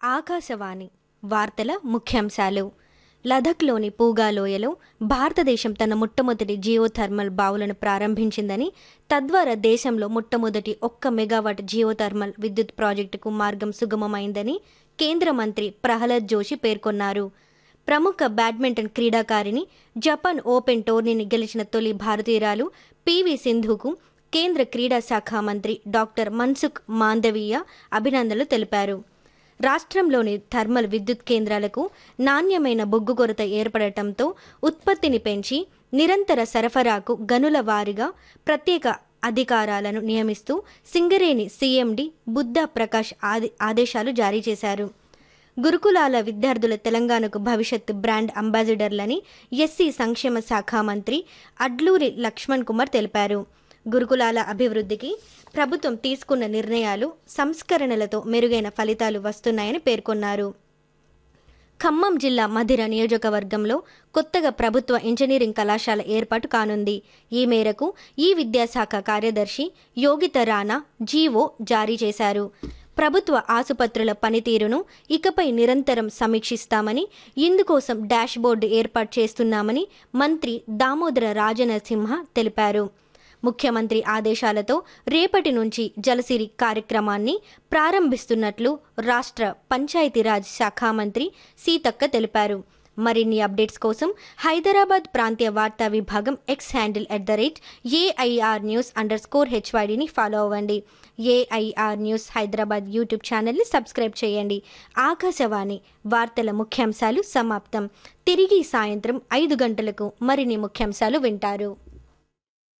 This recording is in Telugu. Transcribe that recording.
ఆకాశవాణి వార్తల ముఖ్యాంశాలు లదఖ్లోని పూగా లోయలో భారతదేశం తన మొట్టమొదటి జియోథర్మల్ బావులను ప్రారంభించిందని తద్వారా దేశంలో మొట్టమొదటి ఒక్క మెగావాట్ జియోథర్మల్ విద్యుత్ ప్రాజెక్టుకు మార్గం సుగమమైందని కేంద్ర మంత్రి ప్రహ్లాద్ జోషి పేర్కొన్నారు ప్రముఖ బ్యాడ్మింటన్ క్రీడాకారిణి జపాన్ ఓపెన్ టోర్నీని గెలిచిన తొలి భారతీయురాలు పివి సింధుకు కేంద్ర క్రీడా శాఖ మంత్రి డాక్టర్ మన్సుఖ్ మాందవీయ అభినందనలు తెలిపారు రాష్ట్రంలోని థర్మల్ విద్యుత్ కేంద్రాలకు నాణ్యమైన బొగ్గు కొరత ఏర్పడటంతో ఉత్పత్తిని పెంచి నిరంతర సరఫరాకు గనుల వారీగా ప్రత్యేక అధికారాలను నియమిస్తూ సింగరేణి సీఎండి బుద్ధ ప్రకాష్ ఆది ఆదేశాలు జారీ చేశారు గురుకులాల విద్యార్థుల తెలంగాణకు భవిష్యత్ బ్రాండ్ అంబాసిడర్లని ఎస్సీ సంక్షేమ శాఖ మంత్రి అడ్లూరి లక్ష్మణ్ కుమార్ తెలిపారు గురుకులాల అభివృద్ధికి ప్రభుత్వం తీసుకున్న నిర్ణయాలు సంస్కరణలతో మెరుగైన ఫలితాలు వస్తున్నాయని పేర్కొన్నారు ఖమ్మం జిల్లా మధిర నియోజకవర్గంలో కొత్తగా ప్రభుత్వ ఇంజనీరింగ్ కళాశాల ఏర్పాటు కానుంది ఈ మేరకు ఈ విద్యాశాఖ కార్యదర్శి యోగిత రాణా జీవో జారీ చేశారు ప్రభుత్వ ఆసుపత్రుల పనితీరును ఇకపై నిరంతరం సమీక్షిస్తామని ఇందుకోసం డాష్ బోర్డు ఏర్పాటు చేస్తున్నామని మంత్రి దామోదర రాజనరసింహ తెలిపారు ముఖ్యమంత్రి ఆదేశాలతో రేపటి నుంచి జలసిరి కార్యక్రమాన్ని ప్రారంభిస్తున్నట్లు రాష్ట్ర పంచాయతీరాజ్ శాఖ మంత్రి సీతక్క తెలిపారు మరిన్ని అప్డేట్స్ కోసం హైదరాబాద్ ప్రాంతీయ వార్తా విభాగం X handle at the rate AIR news underscore హెచ్వైడిని ఫాలో అవ్వండి ఏఐఆర్ న్యూస్ హైదరాబాద్ యూట్యూబ్ ఛానల్ని సబ్స్క్రైబ్ చేయండి ఆకాశవాణి వార్తల ముఖ్యాంశాలు సమాప్తం తిరిగి సాయంత్రం ఐదు గంటలకు మరిన్ని ముఖ్యాంశాలు వింటారు